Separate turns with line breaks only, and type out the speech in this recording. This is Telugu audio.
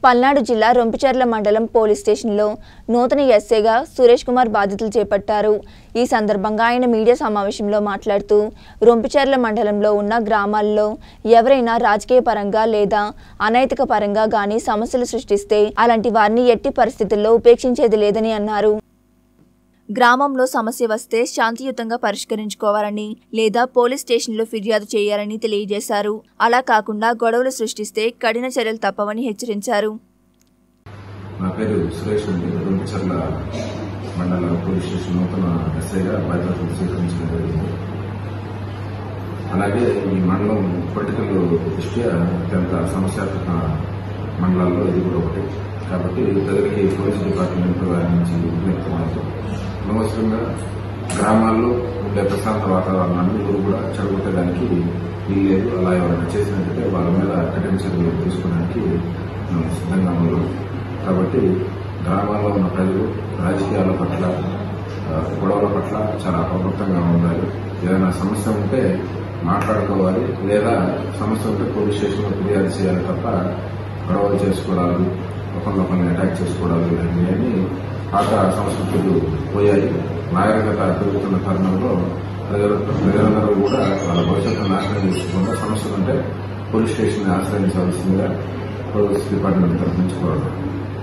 పల్నాడు జిల్లా రొంపిచెర్ల మండలం పోలీస్ స్టేషన్లో నూతన ఎస్ఐగా సురేష్ కుమార్ బాధ్యతలు చేపట్టారు ఈ సందర్భంగా ఆయన మీడియా సమావేశంలో మాట్లాడుతూ రొంపిచెర్ల మండలంలో ఉన్న గ్రామాల్లో ఎవరైనా రాజకీయ పరంగా లేదా అనైతిక పరంగా గాని సమస్యలు సృష్టిస్తే అలాంటి వారిని ఎట్టి పరిస్థితుల్లో ఉపేక్షించేది లేదని అన్నారు గ్రామంలో సమస్య వస్తే శాంతియుతంగా పరిష్కరించుకోవాలని లేదా పోలీస్ స్టేషన్లో ఫిర్యాదు చేయాలని తెలియజేశారు అలా కాకుండా గొడవలు సృష్టిస్తే కఠిన చర్యలు తప్పవని హెచ్చరించారు
నా పేరు సురేష్ అండి రుంపచర్ల మండల పోలీస్ స్టేషన్ నూతన ఎస్ఐగా బాధ్యతలు స్వీకరించడం జరిగింది అలాగే ఈ మండలం పొలిటికల్ దృష్ట్యా అత్యంత సమస్యాత్మక మండలాల్లో ఇది కూడా ఒకటి కాబట్టి ప్రజలకి పోలీస్ డిపార్ట్మెంట్ వారి నుంచి విజ్ఞప్తి అనవసరంగా గ్రామాల్లో ఉండే ప్రశాంత వాతావరణాన్ని ఎవరు కూడా చెడగొట్టడానికి వీల్లేదు అలా ఎవరైనా చేసినట్లయితే వాళ్ళ మీద కఠిన చర్యలు తీసుకోవడానికి మేము సిద్ధంగా ఉన్నాం కాబట్టి గ్రామాల్లో ఉన్న ప్రజలు రాజకీయాల పట్ల ఆ, గొడవల పట్ల చాలా అప్రమత్తంగా ఉండాలి ఏదైనా సమస్య ఉంటే మాట్లాడుకోవాలి లేదా సమస్య ఉంటే పోలీస్ స్టేషన్లో ఫిర్యాదు చేయాలి తప్ప గొడవలు చేసుకోవడాలు ఒకరినొకరిని అటాక్ చేసుకోవడాలు ఇలాంటివన్నీ పాత సంస్కృతులు పోయాయి నాగరికత పెరుగుతున్న తరుణంలో ప్రజలు ప్రజలందరూ కూడా వాళ్ళ భవిష్యత్తు నాశనం చేసుకుంటే సమస్యలు ఉంటే పోలీస్ స్టేషన్ ఆశ్రయించవలసిందిగా పోలీస్ డిపార్ట్మెంట్ తరఫు నుంచి కోరడం